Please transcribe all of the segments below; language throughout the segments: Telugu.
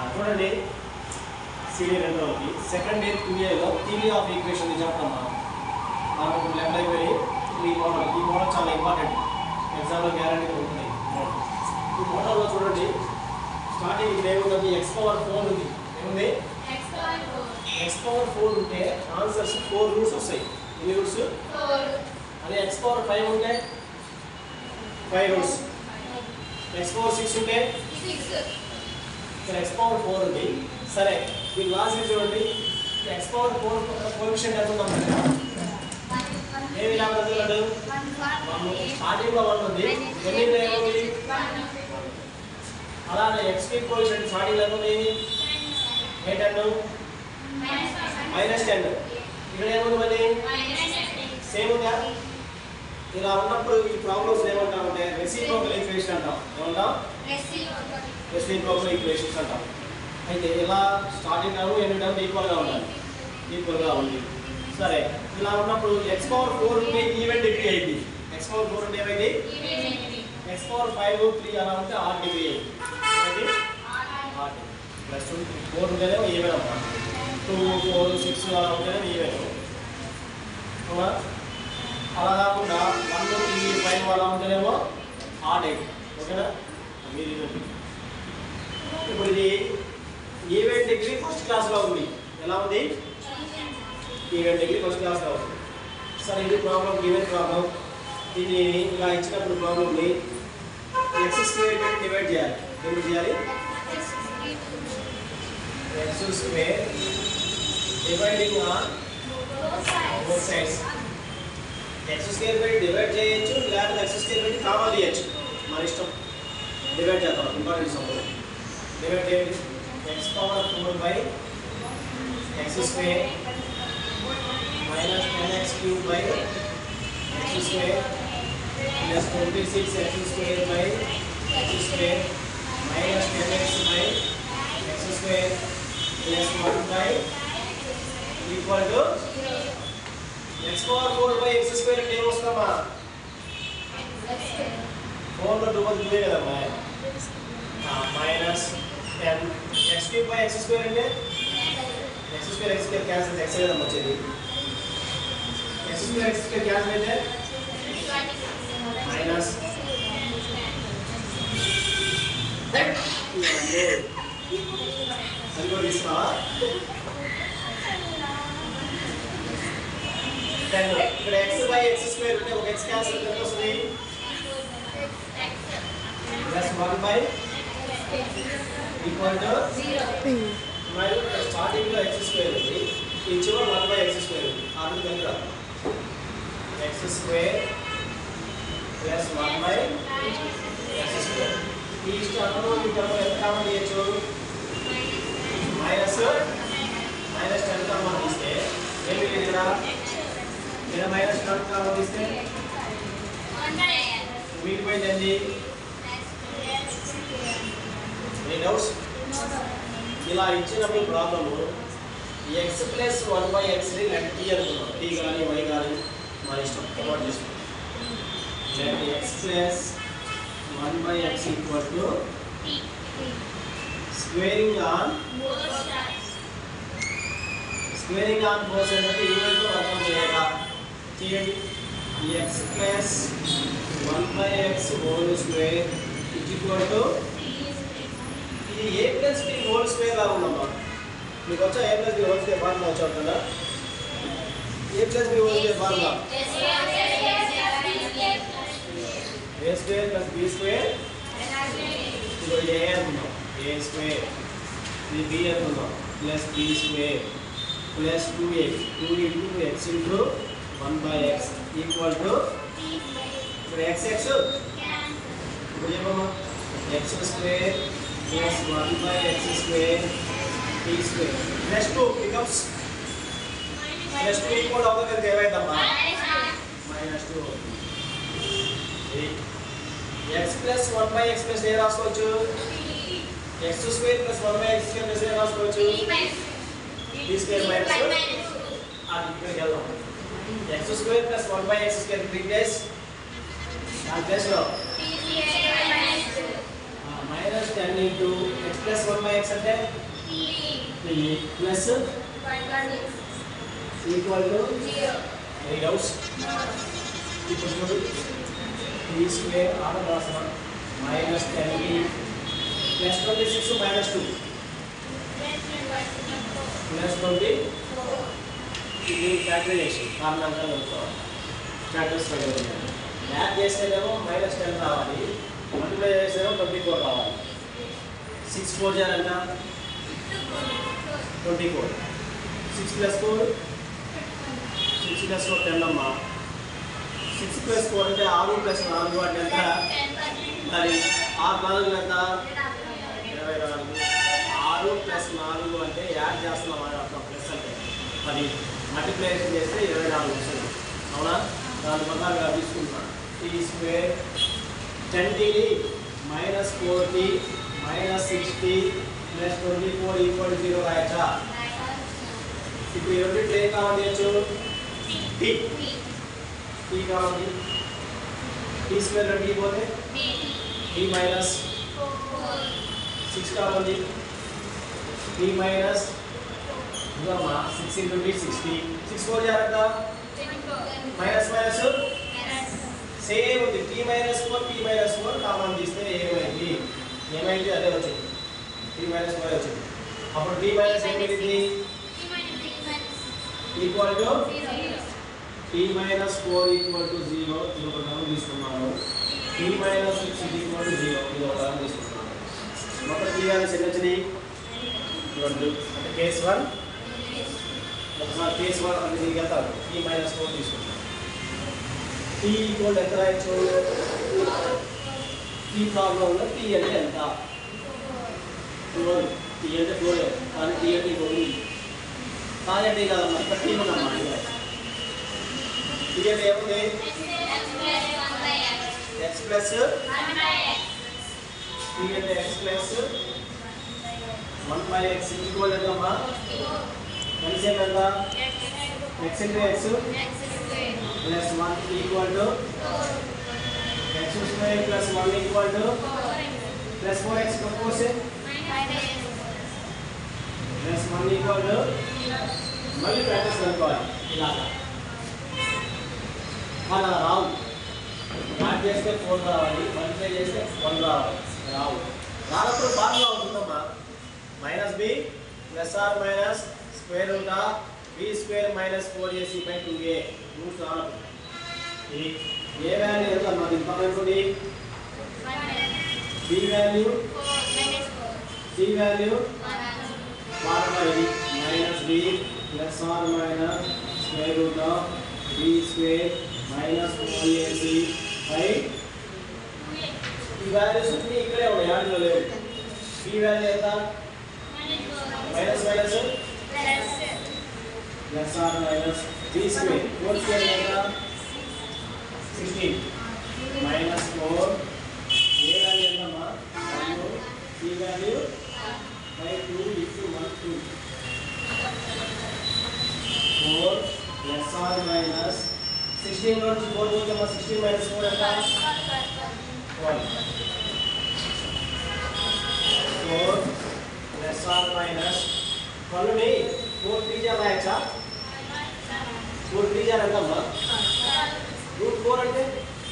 చూడండి సీనియర్ రెండోకి సెకండ్ ఇయర్ క్యూఏలో థియరీ ఆఫ్ ఈక్వేషన్ చెప్తాం మనం మనకు లెఫ్ట్ అయిపోయి ఈ మోడల్ ఈ మోడల్ చాలా ఇంపార్టెంట్ ఎగ్జామ్లో గ్యారంటీ ఉంటుంది ఈ మోడల్లో చూడండి స్టార్టింగ్ ఇక్కడ ఏముంది ఎక్స్ పవర్ ఫోర్ ఉంది ఏముంది ఎక్స్ పవర్ ఫోర్ ఉంటే ఆన్సర్స్ ఫోర్ రూట్స్ వస్తాయి ఎన్ని రూట్స్ అదే ఎక్స్ పవర్ ఫైవ్ ఉంటే five roots X power six ఉంటే ఇక్కడ ఎక్స్ పవర్ ఫోర్ ఉంది సరే ఈ లాస్ట్ చూడండి ఎక్స్ పవర్ ఫోర్ కోఎఫిషియంట్ ఎంత ఉందన్నమాట ఏ విధంగా చదవగలడు స్టార్టింగ్ లో వన్ ఉంది ఎన్ని ఏముంది అలానే ఎక్స్ పీ కోఎఫిషియంట్ స్టార్టింగ్ లో ఉంది ఏ టెన్ మైనస్ టెన్ ఇక్కడ ఏముంది మళ్ళీ సేమ్ ఉందా ఇలా ఉన్నప్పుడు ఈ ప్రాబ్లమ్స్ ఏమంటామంటే రెసిప్రోకల్ ఈక్వేషన్ అంటాం ఏమంటాం రెసిప్రోకల్ ఈక్వేషన్స్ అంటాం అయితే ఇలా స్టార్టింగ్ టర్మ్ ఎండ్ టర్మ్ ఈక్వల్గా ఉండాలి ఈక్వల్గా ఉంది సరే ఇలా ఉన్నప్పుడు ఎక్స్ పవర్ ఫోర్ ఉంటే ఈవెన్ డిగ్రీ అయింది ఎక్స్ పవర్ ఫోర్ ఉంటే ఏమైంది ఎక్స్ పవర్ ఫైవ్ త్రీ అలా ఉంటే ఆర్ డిగ్రీ అయింది ఏమైంది ఆర్ ప్లస్ టూ ఫోర్ ఉంటేనే ఈవెన్ అమ్మా టూ ఫోర్ సిక్స్ అలా ఉంటేనే ఈవెన్ అవునా అలా కాకుండా వన్ త్రీ ఫైవ్ అలా ఉంటేనేమో ఆడ్ ఎయిట్ ఓకేనా మీరు ఇది ఇప్పుడు ఇది ఈవెంట్ డిగ్రీ ఫస్ట్ క్లాస్లో ఉంది ఎలా ఉంది ఈవెంట్ డిగ్రీ ఫస్ట్ క్లాస్లో ఉంది సరే ఇది ప్రాబ్లం ఈవెంట్ ప్రాబ్లం దీన్ని ఇలా ఇచ్చినప్పుడు ప్రాబ్లమ్ని ఎక్స్ స్క్వేర్ పెట్టి డివైడ్ చేయాలి డివైడ్ చేయాలి X square dividing on both sides X square పెట్టి డివైడ్ చేయొచ్చు లేకపోతే ఎక్స్ స్క్వేర్ పెట్టి కావాలి చేయొచ్చు మన ఇష్టం డివైడ్ చేద్దాం ఇంపార్టెంట్ సపోజ్ డివైడ్ చేయండి X power four by X square minus ten X cube by X square plus twenty six X square by X square minus ten X by X square plus one by equal to X power four by X square అంటే ఏమొస్తుందమ్మా ఫోర్లో టూ మంది టూవే కదమ్మా minus ten X cube by X square అంటే X square X square cancel X కదమ్మా వచ్చేది X square X square cancel అయితే మైనస్ అది కూడా తీసుకోవా టెన్ ఇక్కడ ఎక్స్ బై ఎక్స్ స్క్వేర్ అంటే ఒక ఎక్స్ క్యాన్సిల్ ఎంత వస్తుంది plus one by equal to మరి స్టార్టింగ్ లో ఎక్స్ స్క్వేర్ ఉంది ఈ చివరి వన్ బై ఎక్స్ స్క్వేర్ ఉంది ఆ రెండు కలిపి రాదు X square plus one by X square ఈ స్టర్మ్ ఈ టర్మ్ ఎంత కామన్ చేయొచ్చు మైనస్ మైనస్ టెన్ కామన్ తీస్తే ఏమి లేదు ఇక్కడ ఇక్కడ మైనస్ టెన్ కామన్ తీస్తే మిగిలిపోయింది ఏంటి ఏ డౌట్స్ ఇలా ఇచ్చినప్పుడు problem X plus one by X let T అనుకున్నాం టీ కానీ వై కానీ మన ఇష్టం అలవాటు చేసుకుంటాం let X plus one by X equal to squaring on squaring on ఫోర్స్ అంటే ఈవెంట్లో వర్గం చేయగా చేయండి X plus one by X whole square is equal to ఇది A plus B whole square లాగా ఉందమ్మా మీకు వచ్చా A plus B whole square formula వచ్చా ఉంటుందా A plus B whole square formula A square plus B square ఇప్పుడు ఏ అనుకుందాం ఏ స్క్వేర్ ఇది బి అనుకుందాం plus B square plus two X two into X into one by X equal to ఇప్పుడు ఎక్స్ ఎక్స్ ఇప్పుడు చెప్పమ్మా X square plus one by X square T square plus two becomes plus two equal అవుతుంది ఏమైందమ్మా minus two X plus one by X plus A రాసుకోవచ్చు X square plus one by X square plus A రాసుకోవచ్చు టీ స్క్వేర్ మైనస్ అది ఇక్కడికి వెళ్దాం X square plus one by X square three place దాని ప్లేస్లో minus ten into X plus one by X అంటే plus equal to any doubts ఇప్పుడు చూడు టీ స్క్వేర్ ఆర్డర్ రాసిన minus ten plus twenty six minus two plus twenty ఇది క్యాల్కులేషన్ కారణాంకాలు కనుక్కోవాలి చాప్టర్స్ యాడ్ చేస్తేనేమో మైనస్ టెన్ రావాలి మల్టిప్లై చేస్తేనేమో ట్వంటీ ఫోర్ రావాలి సిక్స్ ఫోర్ చేయాలంట twenty four six plus four six plus four ten అమ్మా సిక్స్ ప్లస్ ఫోర్ అంటే ఆరు ప్లస్ నాలుగు అంటే ఎంత మరి ఆరు నాలుగు ఎంత ఇరవై నాలుగు ఆరు ప్లస్ నాలుగు అంటే యాడ్ చేస్తున్నాం అని అర్థం ప్లస్ అంటే అది మల్టిప్లికేషన్ చేస్తే ఇరవై నాలుగు వస్తుంది అవునా దాని ప్రకారంగా తీసుకుంటున్నాను టీ స్క్వేర్ టెన్ టీని minus four T minus sixty plus twenty four equal zero రాయచ్చా ఇప్పుడు ఈ రెండింటిలో ఏం కావాలి చేయొచ్చు టీ టీ కావాలి టీ స్క్వేర్ రెండుకి పోతే టీ మైనస్ సిక్స్ కావాలి టీ మైనస్ ఇదమ్మా six into T sixty six four జాగ్రత్త మైనస్ మైనస్ సేమ్ ఉంది T minus four T minus four common తీస్తే ఏమైంది ఏమైంది అదే వచ్చింది టీ మైనస్ ఫోర్ వచ్చింది అప్పుడు టీ మైనస్ ఏం మిగిలింది equal to T minus four equal to zero ఇది ఒక టర్మ్ తీసుకున్నాము T minus six equal to zero ఇది ఒక టర్మ్ తీసుకున్నాము మొత్తం టీ వాల్యూస్ ఎన్ని వచ్చినాయి రెండు అంటే కేస్ వన్ ఒకసారి కేస్ వన్ అంటే దీనికి వెళ్తారు టీ మైనస్ ఫోర్ తీసుకుంటాం టీ ఈక్వల్ ఎంత రాయొచ్చు టీ ప్రాబ్లంలో టీ అంటే ఎంత ఫ్లోర్ టీ అంటే ఫ్లోర్ కానీ టీ అంటే ఇంకొకటి కానీ అంటే కాదమ్మా ఇక్కడ టీ ఉందమ్మా టీ అంటే ఏముంది ఎక్స్ ప్లస్ టీ అంటే X plus one by X equal ఎంతమ్మా ఎల్సిఎం ఎంత X into X plus one equal to X square plus one equal to plus four X ప్రపోజ్ ప్లస్ వన్ ఈక్వల్ టు మళ్ళీ ప్రాక్టీస్ కనుక్కోవాలి ఇలాగా అలా రావు యాడ్ చేస్తే ఫోర్ రావాలి మల్టిప్లై చేస్తే వన్ రావాలి రావు రానప్పుడు ఫార్ములా ఉంటుందమ్మా minus B plus or minus square root of B square minus four AC by two a roots రానప్పుడు ఇది ఏ వాల్యూ ఎంత అమ్మా దీని పక్కన ఉంటుంది b value c value formula ఇది minus B plus or minus square root of B square minus four AC by ఈ వాల్యూస్ అన్ని ఇక్కడే ఉన్నాయి యాడ్లో లేవు బి వాల్యూ ఎంత minus minus plus or minus b square four square ఎంత sixteen minus four a value ఎంతమ్మా one c value by two into one two four plus or minus sixteen నుంచి ఫోర్ పోతే సిక్స్టీన్ మైనస్ ఫోర్ ఎంత one four plus or minus పన్నుని ఫోర్ త్రీ జా రాయచ్చా ఫోర్ త్రీ జా ఎంతమ్మా రూట్ ఫోర్ అంటే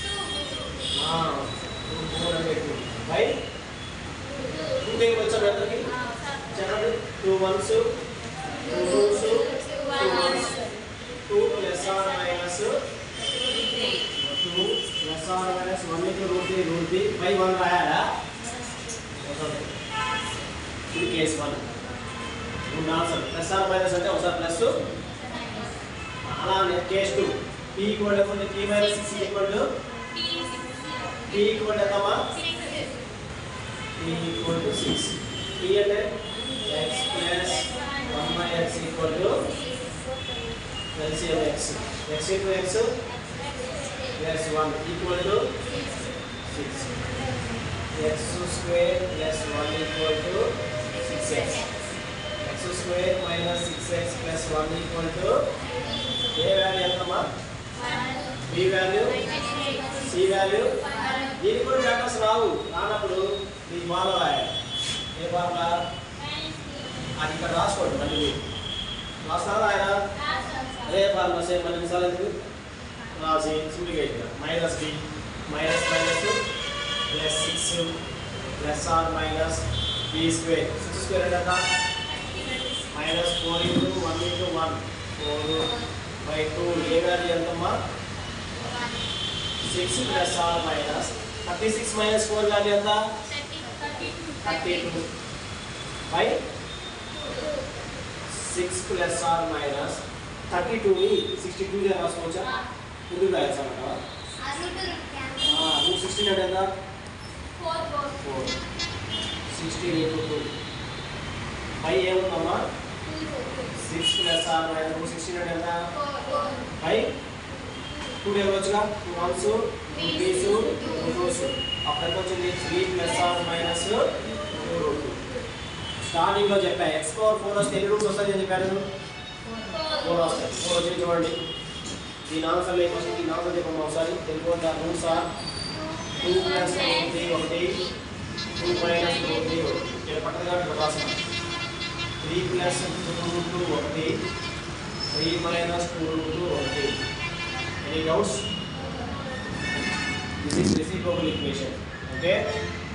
రూట్ ఫోర్ అంటే టూ బై టూ దగ్గర వచ్చాం ఎంతకి చెప్పండి two ones two twos two ones two plus or minus two plus or minus one into root three root three by one రాయాలా ఇది కేస్ వన్ రెండు ఆన్సర్ ప్లస్ ఆర్ మైనస్ అంటే ఒకసారి ప్లస్ అలానే case two p equal to p minus six equal to p equal ఎంతమ్మా p equal to six p అంటే X plus one by X equal to LCM x x into X plus one equal to six X square plus one equal to six x x square minus six x plus one equal to a value ఎంతమ్మా బి వాల్యూ సి వాల్యూ దీనికి కూడా ఫ్యాక్టర్స్ రావు రానప్పుడు ఈ ఫార్ములా రాయాలి ఏ ఫార్ములా అది ఇక్కడ రాసుకోండి మళ్ళీ మీరు. రాస్తారా ఆయన అదే ఫార్ములా సేమ్ మళ్ళీ ఎన్నిసార్లు ఎందుకు రాసి simplification minus b minus minus plus six plus or minus b square six square అంటే ఎంత minus four into one into one four by two a value ఎంతమ్మా six plus or minus thirty six minus four value ఎంత thirty two by six plus or minus thirty టూని సిక్స్టీ టూ రాసుకోవచ్చా ఎందుకు రాయాల్సా టూ సిక్స్టీన్ అంటే ఎంత four sixteen into two by ఏముందమ్మా six plus or minus two sixteen అంటే ఎంత బై టూ వచ్చుగా two ones two threes two twos అప్పుడు ఎంత వచ్చింది three plus or minus two root starting లో చెప్పా ఎక్స్ పవర్ ఫోర్ వస్తే ఎన్ని రూట్స్ వస్తాయని చెప్పాను ఫోర్ వస్తాయి ఫోర్ వచ్చి చూడండి దీని ఆన్సర్ లేకపోతే దీని ఆన్సర్ చెప్పమ్మా ఒకసారి Telugu roots or two plus three ఒకటి టూ మైనస్ టూ త్రీ ఒకటి ఇక్కడ పక్కన ఇక్కడ రాసిన three plus two root two ఒకటి three minus two root two ఒకటి any doubts this is reciprocal equation okay